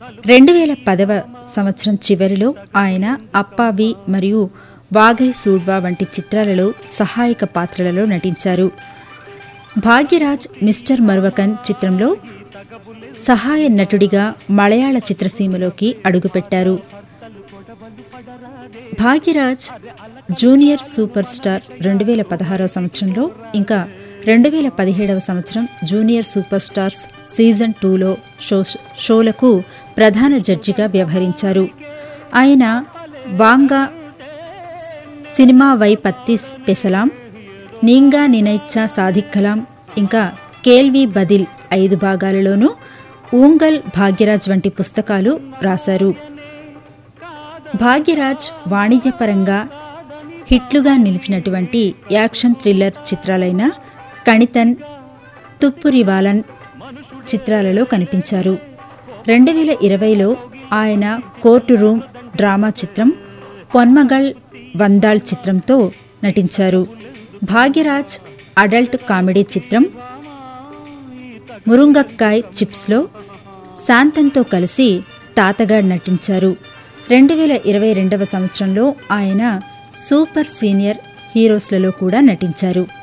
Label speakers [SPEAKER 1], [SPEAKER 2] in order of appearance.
[SPEAKER 1] రెండు వేల పదవ సంవత్సరం చివరిలో ఆయన అప్పావి మరియు వాగై సూడ్వా వంటి చిత్రాలలో సహాయక పాత్రలలో నటించారు భాగ్యరాజ్ మిస్టర్ మరువకన్ చిత్రంలో సహాయ నటుడిగా మలయాళ చిత్రసీమలోకి అడుగుపెట్టారు భాగ్యరాజ్ జూనియర్ సూపర్ స్టార్ రెండు వేల పదహారవ సంవత్సరంలో ఇంకా రెండు వేల పదిహేడవ సంవత్సరం జూనియర్ సూపర్ స్టార్స్ సీజన్ టూలో షో షోలకు ప్రధాన జడ్జిగా వ్యవహరించారు ఆయన వాంగా సినిమా వై పత్తిస్ పెసలాం నీంగా నినైచ్చా సాధిక్కలాం ఇంకా కేల్వి బదిల్ ఐదు భాగాలలోనూ ఊంగల్ భాగ్యరాజ్ వంటి పుస్తకాలు రాశారు భాగ్యరాజ్ వాణిజ్యపరంగా హిట్లుగా నిలిచినటువంటి యాక్షన్ థ్రిల్లర్ చిత్రాలైన కణితన్ తుప్పురివాలన్ చిత్రాలలో కనిపించారు రెండు వేల ఇరవైలో ఆయన కోర్టు రూమ్ డ్రామా చిత్రం పొన్మగల్ వందాళ్ చిత్రంతో నటించారు భాగ్యరాజ్ అడల్ట్ కామెడీ చిత్రం మురుంగక్కాయ్ చిప్స్లో శాంతంతో కలిసి తాతగా నటించారు రెండు వేల ఇరవై రెండవ సంవత్సరంలో ఆయన సూపర్ సీనియర్ హీరోస్లలో కూడా నటించారు